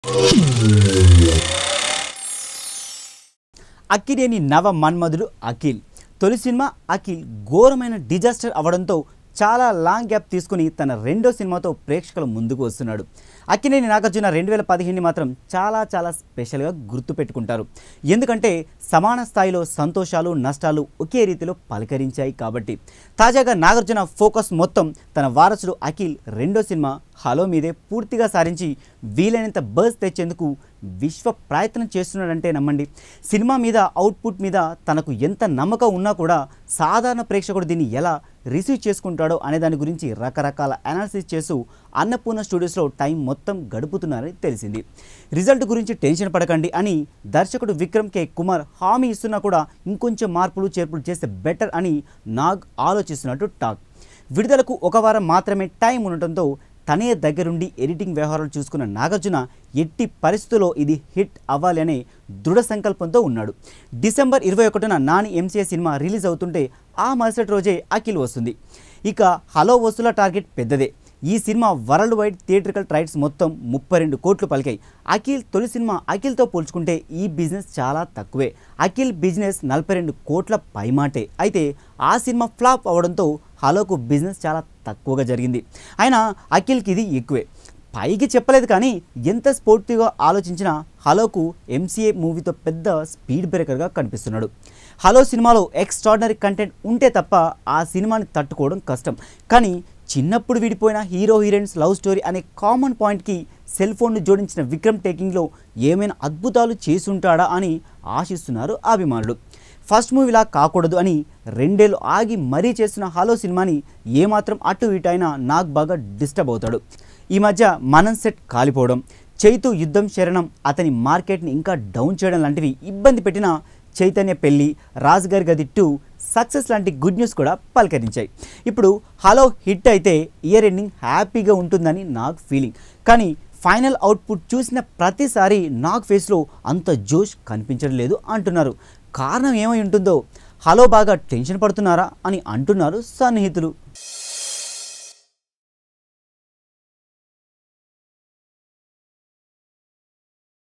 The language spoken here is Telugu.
అక్కినేని నవ మన్మధుడు అఖిల్ తొలి సినిమా అఖిల్ ఘోరమైన డిజాస్టర్ అవడంతో చాలా లాంగ్ గ్యాప్ తీసుకుని తన రెండో సినిమాతో ప్రేక్షకుల ముందుకు వస్తున్నాడు అక్కినేని నాగార్జున రెండు వేల పదిహేను మాత్రం చాలా చాలా స్పెషల్గా గుర్తుపెట్టుకుంటారు ఎందుకంటే సమాన స్థాయిలో సంతోషాలు నష్టాలు ఒకే రీతిలో పలకరించాయి కాబట్టి తాజాగా నాగార్జున ఫోకస్ మొత్తం తన వారసుడు అఖిల్ రెండో సినిమా హలో మీదే పూర్తిగా సారించి వీలైనంత బజ్ తెచ్చేందుకు విశ్వ ప్రయత్నం చేస్తున్నాడంటే నమ్మండి సినిమా మీద అవుట్పుట్ మీద తనకు ఎంత నమ్మకం ఉన్నా కూడా సాధారణ ప్రేక్షకుడు దీన్ని ఎలా రిసీవ్ చేసుకుంటాడో అనే దాని గురించి రకరకాల అనాలిసిస్ చేస్తూ అన్నపూర్ణ స్టూడియోస్లో టైం మొత్తం గడుపుతున్నారని తెలిసింది రిజల్ట్ గురించి టెన్షన్ పడకండి అని దర్శకుడు విక్రమ్ కే కుమార్ హామీ ఇస్తున్నా కూడా ఇంకొంచెం మార్పులు చేర్పులు చేస్తే బెటర్ అని నాగ్ ఆలోచిస్తున్నట్టు టాక్ విడుదలకు ఒక వారం మాత్రమే టైం ఉండటంతో తనే దగ్గరుండి ఎడిటింగ్ వ్యవహారాలు చూసుకున్న నాగార్జున ఎట్టి పరిస్థితుల్లో ఇది హిట్ అవ్వాలి అనే దృఢ సంకల్పంతో ఉన్నాడు డిసెంబర్ ఇరవై ఒకటిన నాని ఎంసీఏ సినిమా రిలీజ్ అవుతుంటే ఆ మరుసటి రోజే అఖిల్ వస్తుంది ఇక హలో వసూల టార్గెట్ పెద్దదే ఈ cinema worldwide theatrical rights మొత్తం ముప్పై రెండు కోట్లు పలికాయి అఖిల్ తొలి సినిమా అఖిల్తో పోల్చుకుంటే ఈ బిజినెస్ చాలా తక్కువే అఖిల్ బిజినెస్ నలభై రెండు కోట్ల పైమాటే అయితే ఆ సినిమా ఫ్లాప్ అవడంతో హలోకు బిజినెస్ చాలా తక్కువగా జరిగింది అయినా అఖిల్కి ఇది ఎక్కువే పైకి చెప్పలేదు కానీ ఎంత స్పోర్టివ్గా ఆలోచించినా హలోకు ఎంసీఏ మూవీతో పెద్ద స్పీడ్ బ్రేకర్గా కనిపిస్తున్నాడు హలో సినిమాలో ఎక్స్ట్రాడినరీ కంటెంట్ ఉంటే తప్ప ఆ సినిమాని తట్టుకోవడం కష్టం కానీ చిన్నప్పుడు విడిపోయిన హీరో హీరోయిన్స్ లవ్ స్టోరీ అనే కామన్ పాయింట్కి సెల్ ఫోన్ను జోడించిన విక్రమ్ టేకింగ్లో ఏమైనా అద్భుతాలు చేసుంటాడా అని ఆశిస్తున్నారు అభిమానులు ఫస్ట్ మూవీలా కాకూడదు అని రెండేళ్ళు ఆగి మరీ చేస్తున్న హలో సినిమాని ఏమాత్రం అటు ఇటు అయినా నాకు బాగా డిస్టర్బ్ అవుతాడు ఈ మధ్య మనం సెట్ కాలిపోవడం చైతు యుద్ధం శరణం అతని మార్కెట్ని ఇంకా డౌన్ చేయడం లాంటివి ఇబ్బంది పెట్టిన చైతన్య పెళ్ళి రాజుగారి గది టూ సక్సెస్ లాంటి గుడ్ న్యూస్ కూడా పలకరించాయి ఇప్పుడు హలో హిట్ అయితే ఇయర్ ఎండింగ్ హ్యాపీగా ఉంటుందని నాకు ఫీలింగ్ కానీ ఫైనల్ అవుట్పుట్ చూసిన ప్రతిసారి నాకు ఫేస్లో అంత జోష్ కనిపించడం లేదు అంటున్నారు కారణం ఏమై ఉంటుందో హలో బాగా టెన్షన్ పడుతున్నారా అని అంటున్నారు సన్నిహితులు